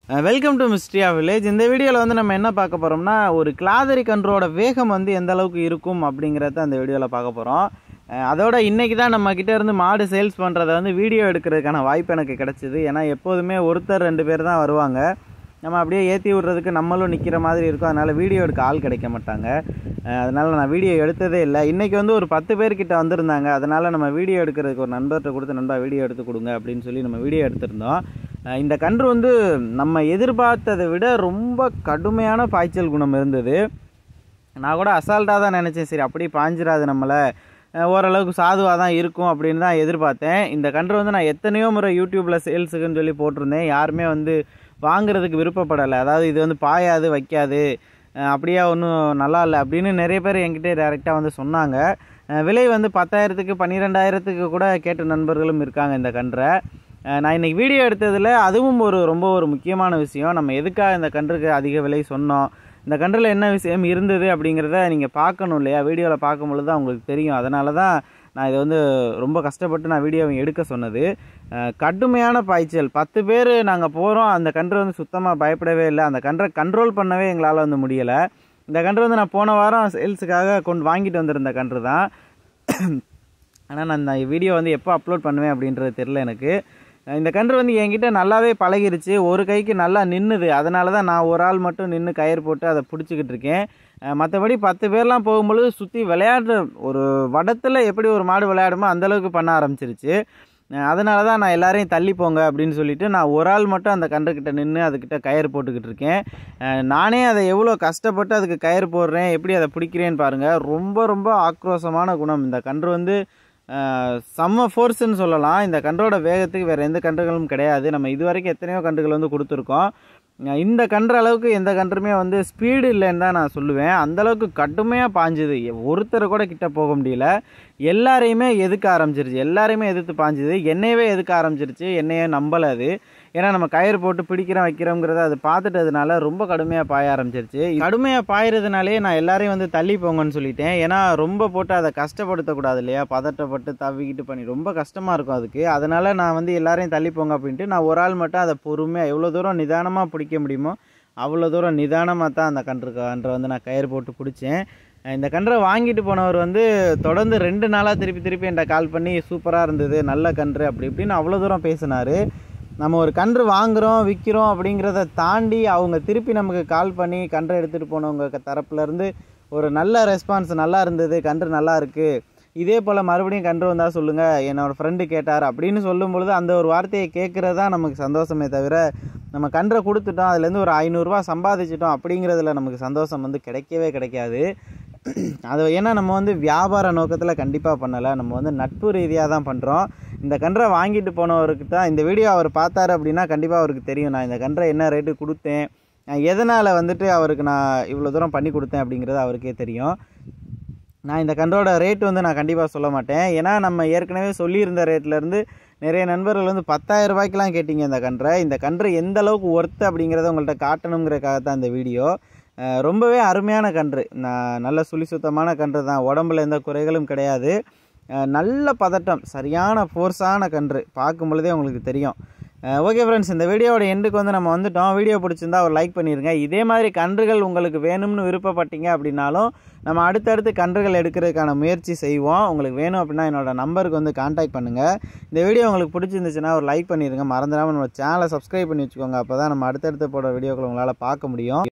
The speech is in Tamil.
வெல்கம் டு மிஸ்ட்ரியா வில்லேஜ் இந்த வீடியோவில் வந்து நம்ம என்ன பார்க்க போகிறோம்னா ஒரு கிளாதரி கன்றோட வேகம் வந்து எந்த அளவுக்கு இருக்கும் அப்படிங்கிறத அந்த வீடியோவில் பார்க்க போகிறோம் அதோட இன்னைக்கு தான் நம்ம கிட்ட இருந்து மாடு சேல்ஸ் பண்ணுறத வந்து வீடியோ எடுக்கிறதுக்கான வாய்ப்பு எனக்கு கிடச்சிது ஏன்னா எப்போதுமே ஒருத்தர் ரெண்டு பேர் தான் வருவாங்க நம்ம அப்படியே ஏற்றி விட்றதுக்கு நம்மளும் நிற்கிற மாதிரி இருக்கும் அதனால் வீடியோ எடுக்க ஆள் கிடைக்க மாட்டாங்க அதனால் நான் வீடியோ எடுத்ததே இல்லை இன்றைக்கி வந்து ஒரு பத்து பேர்கிட்ட வந்திருந்தாங்க அதனால் நம்ம வீடியோ எடுக்கிறதுக்கு ஒரு நண்பர்கிட்ட கொடுத்து நண்பா வீடியோ எடுத்து கொடுங்க அப்படின்னு சொல்லி நம்ம வீடியோ எடுத்திருந்தோம் அஹ் இந்த கன்று வந்து நம்ம எதிர்பார்த்ததை விட ரொம்ப கடுமையான பாய்ச்சல் குணம் இருந்தது நான் கூட அசால்ட்டாக தான் நினச்சேன் சரி அப்படி பாஞ்சிராது நம்மளை அஹ் ஓரளவுக்கு சாதுவாக தான் இருக்கும் அப்படின்னு தான் எதிர்பார்த்தேன் இந்த கன்று வந்து நான் எத்தனையோ முறை யூடியூப்பில் சேல்ஸுக்குன்னு சொல்லி போட்டிருந்தேன் யாருமே வந்து வாங்குறதுக்கு விருப்பப்படலை அதாவது இது வந்து பாயாது வைக்காது அஹ் அப்படியே ஒன்றும் நல்லா இல்லை அப்படின்னு நிறைய பேர் என்கிட்ட டேரெக்டாக வந்து சொன்னாங்க அஹ் விலை வந்து பத்தாயிரத்துக்கு பன்னிரெண்டாயிரத்துக்கு கூட கேட்ட நண்பர்களும் இருக்காங்க இந்த கன்றை அஹ் நான் இன்னைக்கு வீடியோ எடுத்ததில் அதுவும் ஒரு ரொம்ப ஒரு முக்கியமான விஷயம் நம்ம எதுக்காக இந்த கன்றுக்கு அதிக விலை சொன்னோம் இந்த கன்றில் என்ன விஷயம் இருந்தது அப்படிங்கிறத நீங்கள் பார்க்கணும் இல்லையா வீடியோவில் பார்க்கும் பொழுது தான் உங்களுக்கு தெரியும் அதனால தான் நான் இதை வந்து ரொம்ப கஷ்டப்பட்டு நான் வீடியோவை எடுக்க சொன்னது அஹ் கடுமையான பாய்ச்சல் பத்து பேர் நாங்கள் போகிறோம் அந்த கன்று வந்து சுத்தமாக பயப்படவே இல்லை அந்த கன்றை கண்ட்ரோல் பண்ணவே எங்களால் வந்து முடியலை இந்த கன்று வந்து நான் போன வாரம் சேல்ஸுக்காக கொண்டு வாங்கிட்டு வந்திருந்த கன்று தான் ஆனால் நான் இந்த வீடியோ வந்து எப்போ அப்லோட் பண்ணுவேன் அப்படின்றது தெரில எனக்கு இந்த கன்று வந்து என்கிட்ட நல்லாவே பழகிருச்சு ஒரு கைக்கு நல்லா நின்றுது அதனால தான் நான் ஒரு ஆள் மட்டும் நின்று கயிறு போட்டு அதை பிடிச்சிக்கிட்டு இருக்கேன் அஹ் மற்றபடி பத்து பேர்லாம் போகும்பொழுது சுற்றி விளையாடுற ஒரு வடத்தில் எப்படி ஒரு மாடு விளையாடுமோ அந்தளவுக்கு பண்ண ஆரம்பிச்சிருச்சு அஹ் அதனால தான் நான் எல்லாரையும் தள்ளி போங்க அப்படின்னு சொல்லிட்டு நான் ஒரு ஆள் மட்டும் அந்த கன்றுக்கிட்ட நின்று அதுக்கிட்ட கயிறு போட்டுக்கிட்டு இருக்கேன் அஹ் நானே அதை எவ்வளோ கஷ்டப்பட்டு அதுக்கு கயிறு போடுறேன் எப்படி அதை பிடிக்கிறேன்னு பாருங்கள் ரொம்ப ரொம்ப ஆக்ரோஷமான குணம் இந்த கன்று வந்து அஹ் செம்ம ஃபோர்ஸ்ன்னு சொல்லலாம் இந்த கன்றோட வேகத்துக்கு வேறு எந்த கன்றுகளும் கிடையாது நம்ம இது வரைக்கும் எத்தனையோ கன்றுகள் வந்து கொடுத்துருக்கோம் அஹ் இந்த கன்று அளவுக்கு எந்த கன்றுமே வந்து ஸ்பீடு இல்லைன்னு தான் நான் சொல்லுவேன் அந்தளவுக்கு கடுமையாக பாஞ்சுது ஒருத்தர் கூட கிட்ட போக முடியல எல்லாரையுமே எதுக்க ஆரம்பிச்சிருச்சு எல்லாரையுமே எதிர்த்து பாஞ்சுது என்னையவே எதுக்க ஆரம்பிச்சிருச்சு என்னையே நம்பலை அது ஏன்னா நம்ம கயிறு போட்டு பிடிக்கிறோம் வைக்கிறோங்கிறத அது பார்த்துட்டதுனால ரொம்ப கடுமையாக பாய ஆரம்பிச்சிருச்சு கடுமையாக பாயறதுனாலே நான் எல்லாரையும் வந்து தள்ளி போங்கன்னு சொல்லிட்டேன் ஏன்னா ரொம்ப போட்டு அதை கஷ்டப்படுத்தக்கூடாது இல்லையா பதட்டப்பட்டு தவிக்கிட்டு பண்ணி ரொம்ப கஷ்டமாக இருக்கும் அதுக்கு அதனால் நான் வந்து எல்லாரையும் தள்ளி போங்க அப்படின்ட்டு நான் ஒரு ஆள் மட்டும் அதை பொறுமையாக எவ்வளோ தூரம் நிதானமாக பிடிக்க முடியுமோ அவ்வளோ தூரம் நிதானமாக தான் அந்த கன்று கன்றை வந்து நான் கயிறு போட்டு பிடிச்சேன் இந்த கன்றை வாங்கிட்டு போனவர் வந்து தொடர்ந்து ரெண்டு நாளாக திருப்பி திருப்பி என்கிட்ட கால் பண்ணி சூப்பராக இருந்தது நல்ல கன்று அப்படி இப்படின்னு அவ்வளோ தூரம் பேசினார் நம்ம ஒரு கன்று வாங்குகிறோம் விற்கிறோம் அப்படிங்கிறத தாண்டி அவங்க திருப்பி நமக்கு கால் பண்ணி கன்றை எடுத்துகிட்டு போனவங்க தரப்புலேருந்து ஒரு நல்ல ரெஸ்பான்ஸ் நல்லா இருந்தது கன்று நல்லா இருக்குது இதே போல் மறுபடியும் கன்று வந்தால் சொல்லுங்கள் என்னோடய ஃப்ரெண்டு கேட்டார் அப்படின்னு சொல்லும் பொழுது அந்த ஒரு வார்த்தையை கேட்குறது தான் நமக்கு சந்தோஷமே தவிர நம்ம கன்றை கொடுத்துட்டோம் அதுலேருந்து ஒரு ஐநூறுரூவா சம்பாதிச்சிட்டோம் அப்படிங்கிறதுல நமக்கு சந்தோஷம் வந்து கிடைக்கவே கிடைக்காது அது ஏன்னா நம்ம வந்து வியாபார நோக்கத்தில் கண்டிப்பாக பண்ணலை நம்ம வந்து நட்பு ரீதியாக தான் பண்ணுறோம் இந்த கன்றை வாங்கிட்டு போனவருக்கு தான் இந்த வீடியோ அவர் பார்த்தாரு அப்படின்னா கண்டிப்பாக அவருக்கு தெரியும் நான் இந்த கன்றை என்ன ரேட்டு கொடுத்தேன் எதனால் வந்துட்டு அவருக்கு நான் இவ்வளோ தூரம் பண்ணி கொடுத்தேன் அப்படிங்கிறது அவருக்கே தெரியும் நான் இந்த கன்றோட ரேட் வந்து நான் கண்டிப்பாக சொல்ல மாட்டேன் ஏன்னா நம்ம ஏற்கனவே சொல்லியிருந்த ரேட்லேருந்து நிறைய நண்பர்கள் வந்து பத்தாயிரம் ரூபாய்க்கெலாம் கேட்டிங்க இந்த கன்றை இந்த கன்று எந்த அளவுக்கு ஒர்த்து அப்படிங்கிறத உங்கள்கிட்ட காட்டணுங்கிறக்காக தான் இந்த வீடியோ ரொம்பவே அருமையான கன்று நான் நல்ல சுழி சுத்தமான கன்று தான் உடம்புல எந்த குறைகளும் கிடையாது நல்ல பதட்டம் சரியான ஃபோர்ஸான கன்று பார்க்கும் பொழுதே உங்களுக்கு தெரியும் ஓகே ஃப்ரெண்ட்ஸ் இந்த வீடியோவோட எண்டுக்கு வந்து நம்ம வந்துட்டோம் வீடியோ பிடிச்சிருந்தா ஒரு லைக் பண்ணிடுங்க இதே மாதிரி கன்றுகள் உங்களுக்கு வேணும்னு விருப்பப்பட்டீங்க அப்படின்னாலும் நம்ம அடுத்தடுத்து கன்றுகள் எடுக்கிறதுக்கான முயற்சி செய்வோம் உங்களுக்கு வேணும் அப்படின்னா என்னோட நம்பருக்கு வந்து காண்டாக்ட் பண்ணுங்கள் இந்த வீடியோ உங்களுக்கு பிடிச்சிருந்துச்சுன்னா ஒரு லைக் பண்ணிடுங்க மறந்துடாமல் நம்ம சேனலை சப்ஸ்கிரைப் பண்ணி வச்சுக்கோங்க அப்போ தான் நம்ம அடுத்தடுத்து போட வீடியோக்களை உங்களால் பார்க்க முடியும்